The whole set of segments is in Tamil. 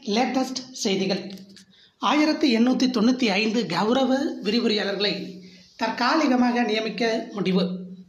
லேட்டஸ்ட் செய்திகள் ஆயிரத்தி எண்ணூற்றி தொண்ணூற்றி ஐந்து கௌரவ விரிவுரையாளர்களை தற்காலிகமாக நியமிக்க முடிவு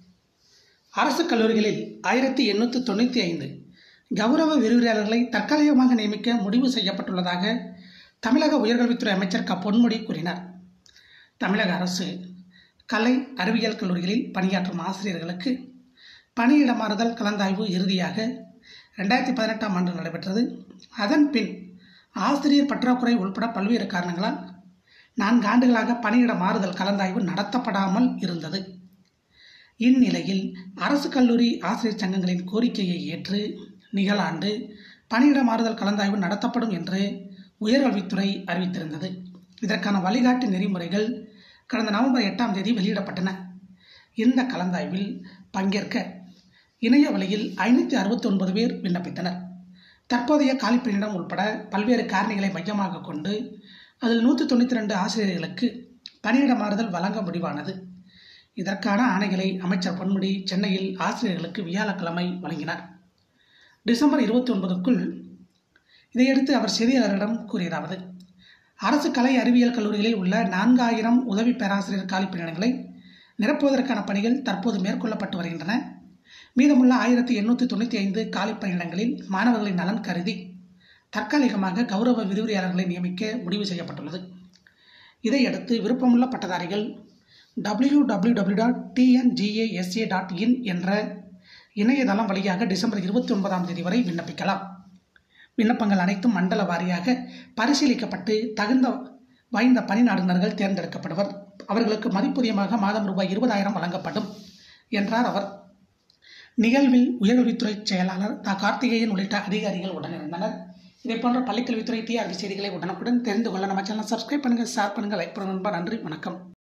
அரசு கல்லூரிகளில் ஆயிரத்தி எண்ணூற்றி தொண்ணூற்றி ஐந்து கௌரவ விரிவுரையாளர்களை தற்காலிகமாக நியமிக்க முடிவு செய்யப்பட்டுள்ளதாக தமிழக உயர்கல்வித்துறை அமைச்சர் க பொன்முடி கூறினார் தமிழக அரசு கலை அறிவியல் கல்லூரிகளில் பணியாற்றும் ஆசிரியர்களுக்கு பணியிட மாறுதல் கலந்தாய்வு இறுதியாக ரெண்டாயிரத்தி பதினெட்டாம் ஆண்டு நடைபெற்றது அதன் பின் ஆசிரியர் பற்றாக்குறை உள்பட பல்வேறு காரணங்களால் நான்கு ஆண்டுகளாக பணியிட மாறுதல் கலந்தாய்வு நடத்தப்படாமல் இருந்தது இந்நிலையில் அரசு கல்லூரி ஆசிரியர் சங்கங்களின் கோரிக்கையை ஏற்று நிகழாண்டு பணியிட மாறுதல் கலந்தாய்வு நடத்தப்படும் என்று உயர்கல்வித்துறை அறிவித்திருந்தது இதற்கான வழிகாட்டு நெறிமுறைகள் கடந்த நவம்பர் எட்டாம் தேதி வெளியிடப்பட்டன இந்த கலந்தாய்வில் பங்கேற்க இணைய வழியில் ஐநூற்றி அறுபத்தி ஒன்பது பேர் விண்ணப்பித்தனர் தற்போதைய காலிப்பணியிடம் உட்பட பல்வேறு காரணிகளை மையமாக கொண்டு அதில் நூற்றி தொண்ணூற்றி ரெண்டு ஆசிரியர்களுக்கு பணியிட மாறுதல் வழங்க முடிவானது இதற்கான ஆணைகளை அமைச்சர் பொன்முடி சென்னையில் ஆசிரியர்களுக்கு வியாழக்கிழமை வழங்கினார் டிசம்பர் இருபத்தி ஒன்பதுக்குள் இதையடுத்து அவர் செய்தியாளர்களிடம் கூறியதாவது அரசு கலை அறிவியல் கல்லூரிகளில் உள்ள நான்காயிரம் உதவி பேராசிரியர் காலிப்பணியிடங்களை நிரப்புவதற்கான பணிகள் தற்போது மேற்கொள்ளப்பட்டு வருகின்றன மீதமுள்ள ஆயிரத்தி எண்ணூற்றி தொண்ணூற்றி ஐந்து காலிப்பணியிடங்களில் மாணவர்களின் நலன் கருதி தற்காலிகமாக கௌரவ விரிவுரையாளர்களை நியமிக்க முடிவு செய்யப்பட்டுள்ளது இதையடுத்து விருப்பமுள்ள பட்டதாரிகள் W W W dot TNGASA dot in என்ற இணையதளம் வழியாக டிசம்பர் இருபத்தி ஒன்பதாம் தேதி வரை விண்ணப்பிக்கலாம் விண்ணப்பங்கள் அனைத்தும் மண்டல வாரியாக பரிசீலிக்கப்பட்டு தகுந்த வாய்ந்த பணி நாடுனர்கள் தேர்ந்தெடுக்கப்படுவர் அவர்களுக்கு மதிப்புதியமாக மாதம் ரூபாய் இருபதாயிரம் வழங்கப்படும் என்றார் அவர் நிகழ்வில் உயர்கல்வித்துறை செயலாளர் தா கார்த்திகேயன் உள்ளிட்ட அதிகாரிகள் உடனிருந்தனர் இதே போன்ற பள்ளிக்கல்வித்துறை டிஆர்பி செய்திகளை உடனுக்குடன் தெரிந்து கொள்ள நம்ம சேனல் சப்ஸ்கிரைப் பண்ணுங்கள் ஷேர் பண்ணுங்கள் லைக் பண்ணுங்கள் நன்றி வணக்கம்